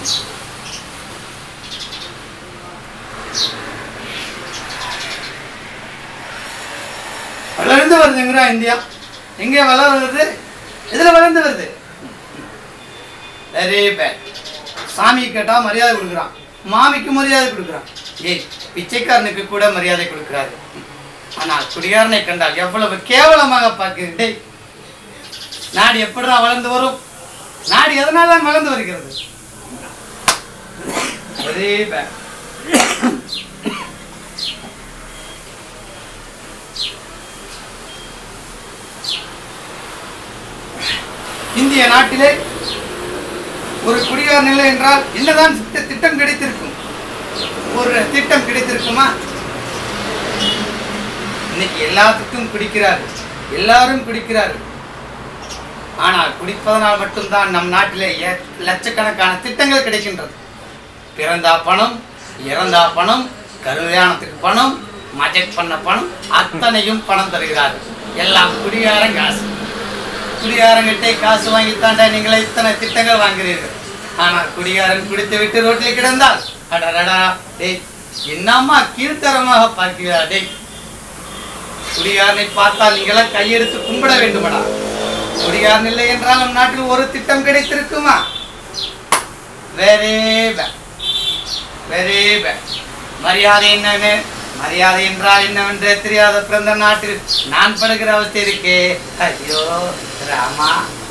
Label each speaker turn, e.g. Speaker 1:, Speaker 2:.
Speaker 1: வளர்ந்து வருதுங்கிறா இந்தியா எங்கே வளர வருது எதுல வளர்ந்து வருது வெரி பேட் சாமி கேட்டா மரியாதை கொடுக்குறான் மாமிக்கு மரியாதை கொடுக்குறான் ஏய் பிச்சைக்காரனுக்கு கூட மரியாதை கொடுக்குறாரு ஆனால் குடிகாரனை கண்டால் எவ்வளவு கேவலமாக பார்க்குது டேய் நாடு எப்படிடா வளர்ந்து வரும் நாடு எதனால தான் வளர்ந்து வருகிறது வெரி பேட் இந்திய நாட்டிலே ஒரு குடிகார நிலை என்றால் என்னதான் திட்ட- திட்டம் கிடைத்திருக்கும் ஒரு திட்டம் கிடைத்திருக்குமா இன்னைக்கு எல்லாத்துக்கும் குடிக்கிறார்கள் எல்லாரும் குடிக்கிறார்கள் ஆனால் குடிப்பதனால் மட்டும்தான் நம் நாட்டிலே ஏ- லட்சக்கணக்கான திட்டங்கள் கிடைக்கின்றது பிறந்தா பணம் இறந்தா பணம் கல்யாணத்துக்கு பணம் மஜெக்ட் பண்ண பணம் அத்தனையும் பணம் தருகிறார்கள் எல்லாம் குடிகாரன் காசு குடிகாரங்கிட்டே காசு வாங்கித்தாண்டா நீங்களே இத்தனை திட்டங்கள் வாங்குறீர்கள் ஆனால் குடிகாரன் குடித்து விட்டு ரோட்டில் கிடந்தால் அடடடா டேய் என்னம்மா கீழ்த்தரமாக பார்க்கிறா டேய் குடிகாரனை பார்த்தால் நீங்களாம் கையெடுத்து கும்பிட வேண்டுமடா குடிகாரன் இல்லை என்றால் நம் நாட்டில் ஒரு திட்டம் கிடைத்திருக்குமா வெரி பேட் வெரி பேட் மரியாதை என்னன்னு மரியாதை என்றால் என்னவென்றே தெரியாத பிறந்த நாட்டில் நான் படுகிற அவஸ்தை இருக்கே ஐயோ ராமா